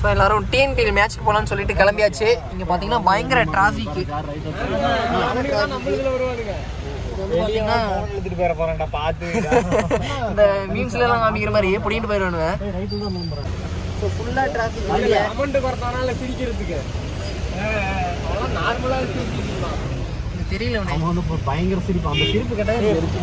So எல்லாரும் TNPL மேட்ச்க்கு போகலான்னு சொல்லிட்டு கிளம்பியாச்சு இங்கே பார்த்தீங்கன்னா பயங்கர டிராஃபிக் பார்த்தீங்கன்னா எடுத்துட்டு போயிட போறேன்டா பாத்து இந்த மீம்ஸ்ல எல்லாம் காமிக்கிற மாதிரி பிடிக்கிட்டு போயிடுவானுங்க ஸோ ஃபுல்லாக டிராஃபிக் வெளியே அமௌண்ட் குறைத்தானால சிரிக்கிறதுக்கு அவெல்லாம் நார்மலா சிரிக்கலாம் எனக்கு தெரியல உனக்கு அவன் வந்து பயங்கர சிரிப்பு அந்த சிரிப்பு கேட்டா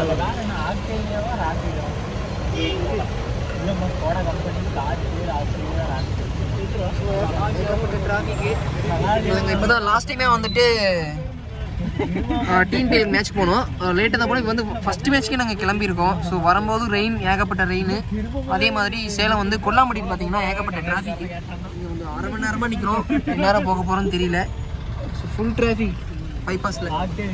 நாங்கள் இப்போ தான் லாஸ்ட் டைமே வந்துட்டு டிஎன்பிஎல் மேட்ச் போனோம் லேட்டாக தான் போனோம் இப்போ வந்து ஃபஸ்ட் மேட்ச்க்கே நாங்கள் கிளம்பியிருக்கோம் ஸோ வரும்போது ரெயின் ஏகப்பட்ட ரெயின் அதே மாதிரி சேலம் வந்து கொல்லாம்பட்டியில் பார்த்தீங்கன்னா ஏகப்பட்ட டிராஃபிக் இங்கே வந்து அரை மணி நேரமாக நிற்கிறோம் என்ன நேரம் போக போகிறோம்னு தெரியல ஸோ ஃபுல் டிராஃபிக் பைபாஸில்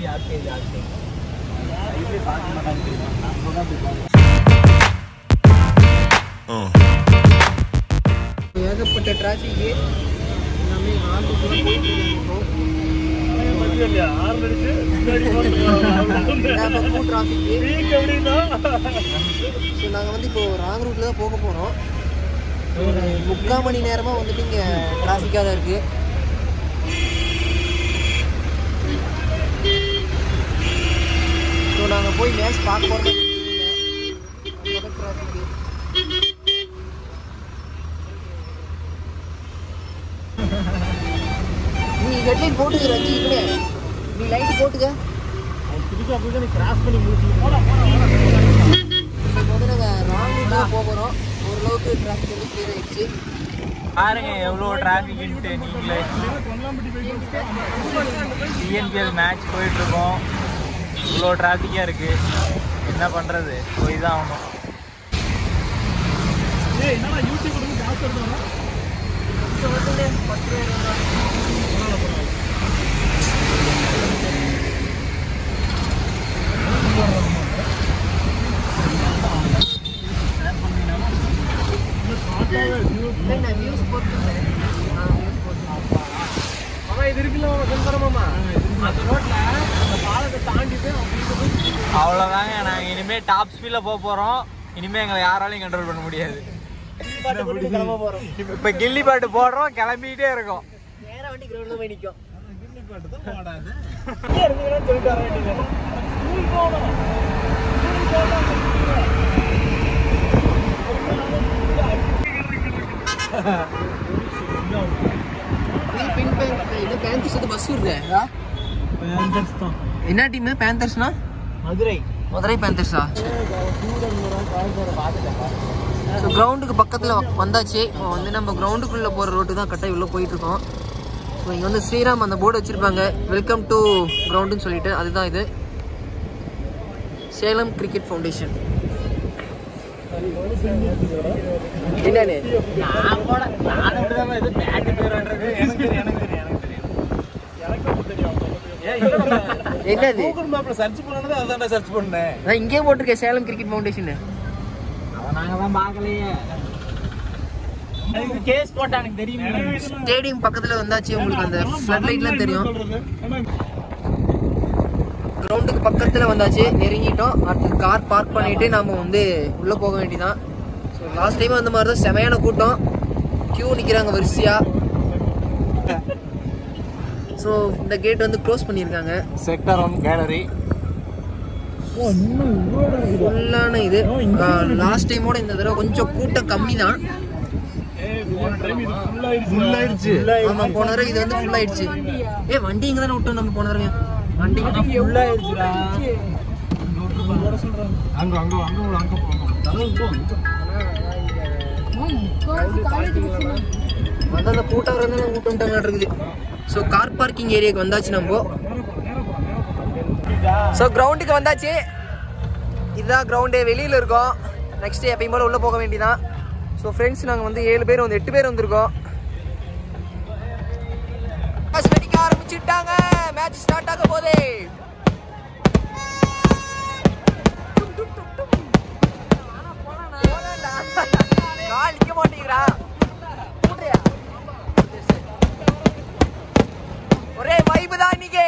ஏகப்பட்ட டிராஃபிக் எல்லாமே ஆண்டுக்குள்ளே போயிட்டு இருக்கோம் டிராஃபிக் ஸோ நாங்கள் வந்து இப்போ ராங் ரூட்டில் தான் போக போகிறோம் ஒரு முக்கால் மணி நேரமாக வந்துட்டு இங்கே டிராஃபிக்காக தான் இருக்குது ஸோ நாங்கள் போய் மேட்ச் பார்க்க போகிறோம் டிராஃபிக்கு நீ ஹெட்லைட் போட்டுக்க ரஞ்சி இப்படியே நீ லைட் போட்டுக்க கிராஸ் பண்ணி முடிச்சு இப்போ வந்து நாங்கள் ராங் ரூட்டில் தான் போக போகிறோம் ஓரளவுக்கு டிராஃபிக் வந்து கிளியர் ஆயிடுச்சு பாருங்க எவ்வளோ டிராஃபிக்ன்ட்டு நீங்களே டிஎன்பிஎல் மேட்ச் போயிட்டு இருக்கோம் இவ்வளோ டிராஃபிக்காக இருக்கு என்ன பண்ணுறது போய் தான் ஆகணும் இல்லை நான் வியூஸ் போட்டுருந்தேன் ஆ வியூஸ் போட்டுருந்தேன் அவன் இது இருக்குல்ல அவன் செல்வரமாமா அந்த ரோட்ல அந்த பாலத்தை தாண்டி போய் அப்படி போய் அவ்வளோதாங்க நாங்கள் இனிமேல் டாப் ஸ்பீடில் போக போகிறோம் இனிமேல் எங்களை யாராலையும் கண்ட்ரோல் பண்ண முடியாது பாட்டு போட்டு கிளம்ப போகிறோம் இப்போ கில்லி பாட்டு போடுறோம் கிளம்பிக்கிட்டே இருக்கோம் நேராக வண்டி கிரௌண்டில் போய் நிற்கும் சொல்லிட்டு வர வேண்டியது இது பின் பேங்க் இது பேந்தர்ஸ் வந்து பஸ் வருது என்ன டீம் பேந்தர்ஸ்னா மதுரை மதுரை பேந்தர்ஸா ஸோ கிரவுண்டுக்கு பக்கத்தில் வந்தாச்சு இப்போ வந்து நம்ம கிரவுண்டுக்குள்ளே போகிற ரோட்டு தான் கட்டாயம் உள்ள போயிட்டு இருக்கோம் ஸோ இங்கே வந்து ஸ்ரீராம் அந்த போர்டு வச்சுருப்பாங்க வெல்கம் டு கிரவுண்டுன்னு சொல்லிட்டு அதுதான் இது சேலம் கிரிக்கெட் ஃபவுண்டேஷன் என்னன்னு நான் போட நான் அப்படிதான் இது பேண்ட் பேருன்றது எனக்கு தெரியும் எனக்கு தெரியும் எனக்கு தெரியும் என்னது கூகுள் மேப்ல சர்ச் பண்ணனது அதான் சர்ச் பண்ணேன் நான் இங்கேயே போட்டிருக்கேன் சேலம் கிரிக்கெட் ஃபவுண்டேஷன் அவன் நாங்க தான் பார்க்கலையே அதுக்கு கேஸ் போட்டா எனக்கு தெரியும் ஸ்டேடியம் பக்கத்தில் வந்தாச்சு உங்களுக்கு அந்த ஃப்ளட் லைட்லாம் தெரியும் கிரவுண்டுக்கு பக்கத்தில் வந்தாச்சு நெருங்கிட்டோம் அடுத்து கார் பார்க் பண்ணிட்டு நாம வந்து உள்ளே போக வேண்டியதான் ஸோ லாஸ்ட் டைம் அந்த மாதிரி தான் செமையான கூட்டம் கியூ நிற்கிறாங்க வரிசையா ஸோ இந்த கேட் வந்து க்ளோஸ் பண்ணியிருக்காங்க செக்டர் ஒன் கேலரி ஃபுல்லான இது லாஸ்ட் டைமோட இந்த தடவை கொஞ்சம் கூட்டம் கம்மி தான் ஃபுல்லாயிருச்சு ஆமா போன தடவை இது வந்து ஃபுல் ஆயிடுச்சு ஏ வண்டி இங்க தானே விட்டோம் நம்ம போன தடவை வண்டி ஃபுல்லாயிருச்சுடா அங்க அங்க அங்க அங்க வந்து அந்த கூட்டம் வந்து கூட்டம் வந்துட்டாங்க இருக்குது ஸோ கார் பார்க்கிங் ஏரியாவுக்கு வந்தாச்சு நம்ம ஸோ கிரவுண்டுக்கு வந்தாச்சு இதுதான் கிரவுண்டு வெளியில் இருக்கோம் நெக்ஸ்ட் எப்பயும் போல உள்ளே போக வேண்டியதான் ஸோ ஃப்ரெண்ட்ஸ் நாங்கள் வந்து ஏழு பேர் வந்து எட்டு பேர் வந்திருக்கோம் Pass வெடிக்க ஆரம்பிச்சுட்டாங்க மேட்ச் ஸ்டார்ட் ஆக போதே கால் நிக்க மாட்டேங்கிறா கூட்டுறியா? ஒரே வைப்பு தான் இன்னைக்கு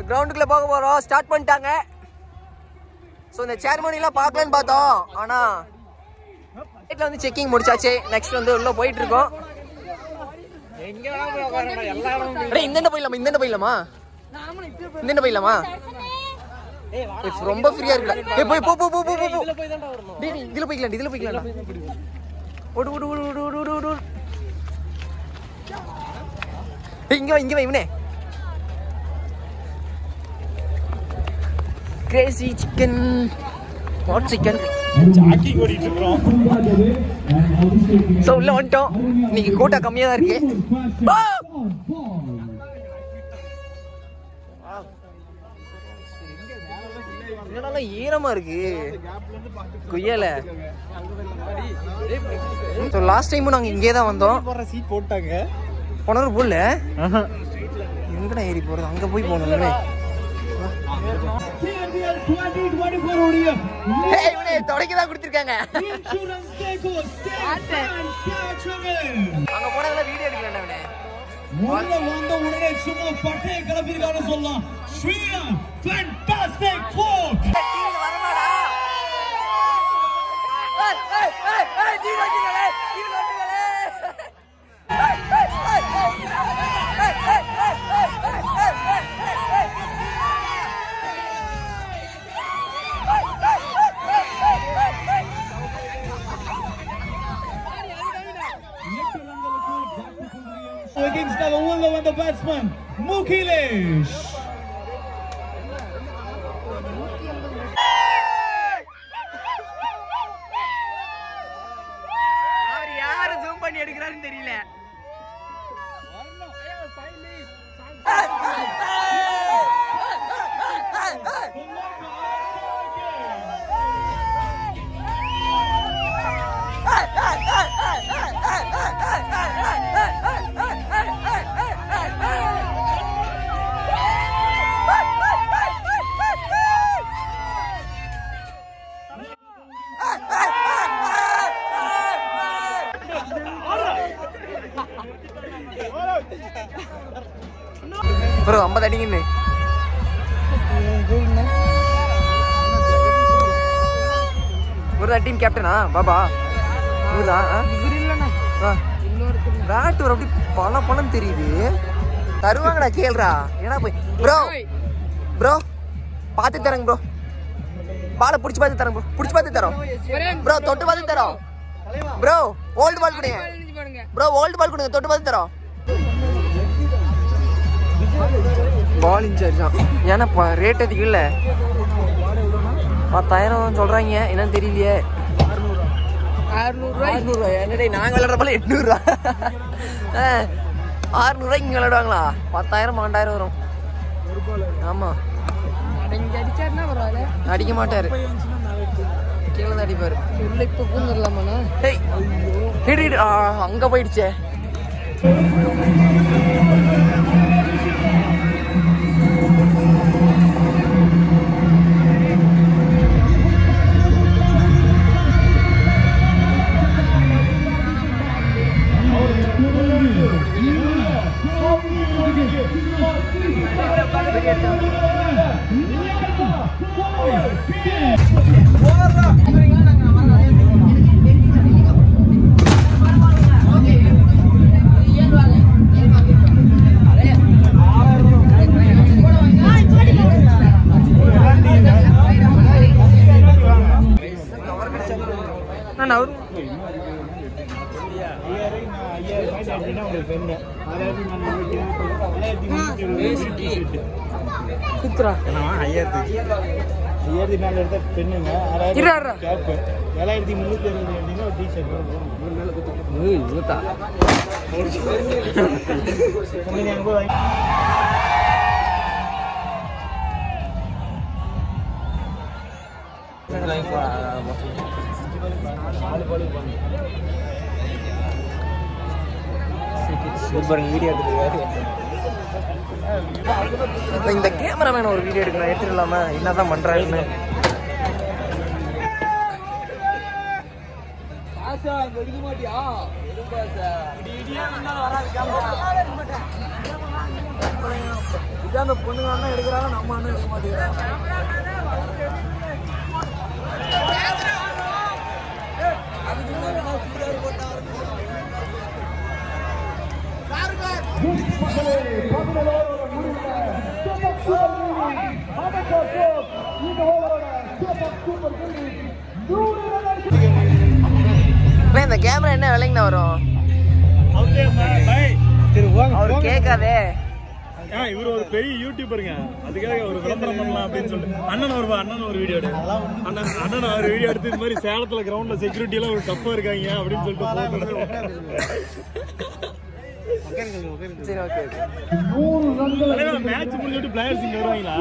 கிரவுண்டுக்குள்ள போக போறோம் ஸ்டார்ட் பண்ணிட்டாங்க ஸோ இந்த சேர்மனிலாம் பார்க்கலான்னு பார்த்தோம் ஆனா வீட்டில் வந்து செக்கிங் முடிச்சாச்சு நெக்ஸ்ட் வந்து உள்ள போயிட்டு இருக்கோம் எங்க வேணா போய் உட்காரணும் எல்லா இடமும் அடே இந்த போயிடலாமா இந்த போயிடலாமா இந்த போயிடலாமா ஏய், ரொம்ப ஃப்ரீயா இருக்குடா ஏய் போய் போ போ போ போ போ போ போய் தான்டா வரணும் டேய் டேய், இதுல போய்க்கலாம் இதுல போய்க்கலாம் ஓடு ஓடு ஓடு ஓடு ஓடு ஓடு ஓடு ஏய், இங்க வா இங்க வா இவனே crazy chicken hot chicken jogging ஓடிட்டு இருக்கிறோம் ஸோ உள்ள வந்துட்டோம் இன்னைக்கு கூட்டம் கம்மியா தான் இருக்கு ஆ! என்னடா ஈரமா இருக்கு குய்யல ஸோ லாஸ்ட் டைமும் நாங்கள் இங்கே தான் வந்தோம் போடுற சீட் போட்டாங்க போனவர் போடல எங்கடா ஏறி போறது அங்க போய் போகணும்னு TNBL 2024 உடைய ஏய், இவனே தொடக்கி தான் கொடுத்துருக்காங்க இன்சூரன்ஸ் டேக்கோ ஸ்டேட் அண்ட் கேட்சவன் அங்க போனதெல்லாம் வீடியோ எடுக்கல அவனே உள்ள வந்த உடனே சும்மா பட்டைய கிளப்பிருக்காரு சொல்லலாம் ஸ்ரீயா ஃபேண்டாஸ்டிக் ஃபோர் விக்கிங்ஸ்க்காக உள்ள வந்த பேட்ஸ்மேன் முகிலேஷ் அவர் யார ஜூம் பண்ணி எடுக்கிறாருன்னு தெரியல ப்ரோ ஐம்பது அடிங்கன்னு ஒரு டீம் கேப்டனா பாபா இவர்தான் ஆ? ஆ. பேட் ஒரு அப்படி பல பணம் தெரியுது தருவாங்கடா கேள்றா ஏன்னா போய் ப்ரோ ப்ரோ பார்த்து தரேங்க ப்ரோ பாலை பிடிச்சி பார்த்து தரேன் ப்ரோ பிடிச்சி பார்த்து தரோம் ப்ரோ தொட்டு பார்த்து தரோம் ப்ரோ ஓல்டு பால் கொடுங்க ப்ரோ ஓல்டு பால் கொடுங்க தொட்டு பார்த்து தரோம் பால் இன்சார்ஜ் தான் ஏன்னா ரேட் அதிகம் இல்லை பத்தாயிரம் சொல்றாங்க என்னன்னு தெரியலையே அறுநூறுவா என்னடே நாங்க விளையாடுற போல எட்நூறுவா அறுநூறுவாய்க்கு இங்க விளையாடுவாங்களா பத்தாயிரம் பன்னெண்டாயிரம் வரும் ஆமா அடிக்க மாட்டாரு கீழே தான் அடிப்பாரு ஹேய், இடு, இடு. ஆ, அங்க போயிடுச்சே நான் அவரும் குத்துறா ஐயாயிரத்தி ஐயாயிரத்தி நாலு எடுத்த பெண்ணுங்க இரு, ஆறாயிரத்தி இரு. கேப்பு ஏழாயிரத்தி முந்நூற்றி அறுபது அப்படின்னா ஒரு டிஷர்ட் கம்பெனி அங்கே போய் வாங்கி வீடியோ இப்ப இந்த கேமராமேன் ஒரு வீடியோ எடுக்கணும் எடுத்துக்கலாமா என்னதான் பண்றாருன்னு அந்த பொண்ணுங்க அண்ணன் எடுக்கிறாங்க நம்ம அண்ணன் எடுக்க மாட்டேங்கிறாங்க அதுக்கு என்ன வேணா சூடாரு போட்டா இப்போ இந்த கேமரா என்ன விலைங்கண்ணா வரும் அவர் கேட்காதே இவர் ஒரு பெரிய யூடியூபருங்க அதுக்காக ஒரு விளம்பரம் பண்ணலாம் அப்படின்னு சொல்லிட்டு அண்ணன் வருவா அண்ணன் ஒரு வீடியோ எடு அண்ணன் அண்ணன் ஒரு வீடியோ எடுத்து இந்த மாதிரி சேலத்துல கிரவுண்ட்ல செக்யூரிட்டி எல்லாம் ஒரு டஃப்பா இருக்காங்க அப்படின்னு சொல்லிட்டு சரி ஓகே ஓகே மேட்ச் முடிஞ்சுட்டு பிளேயர்ஸ் இங்க வருவாங்களா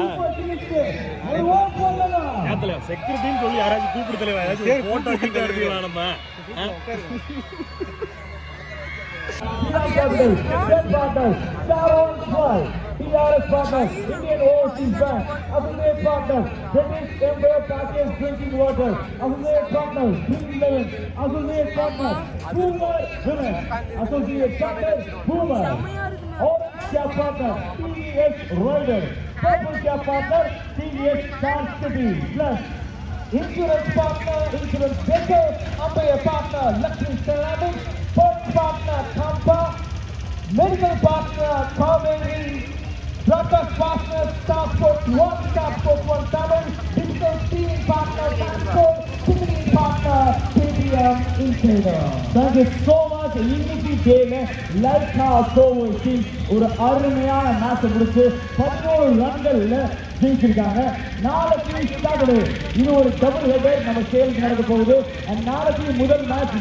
ஏத்தல செக்யூரிட்டின்னு சொல்லி யாராச்சும் கூப்பிடு தலைவா யாராச்சும் போட்டோ கிட்ட எடுத்துக்கலாம் நம்ம ஆ? TRS partners, Indian Overseas Bank, Associate partners, British Empire Package Drinking Water, Associate partners, Green Lemon, Associate partners, Boomer Women, Associate partners, Boomer, Orange Cap partner, TVS Rider, Purple Cap partner, TVS Star City, plus Insurance partner, Insurance Taker, Umpire partner, Luxury Ceramics, First partner, Kampa, Medical partner, Coventry, Broadcast partner, Star Sports One, Star Sports One Seven, Digital Streaming partner, Transport, Ticketing partner, KTM Insider. Thank you so much. இன்னைக்கு டேல Lyca கோவில் team ஒரு அருமையான match முடிச்சு பதினோரு ரன்கள்ல ஜெயிச்சிருக்காங்க நாளைக்கு Saturday இது ஒரு டபுள் ஹெடர் நம்ம சேல்ஸ் நடக்க போகுது And நாளைக்கு முதல் மேட்ச்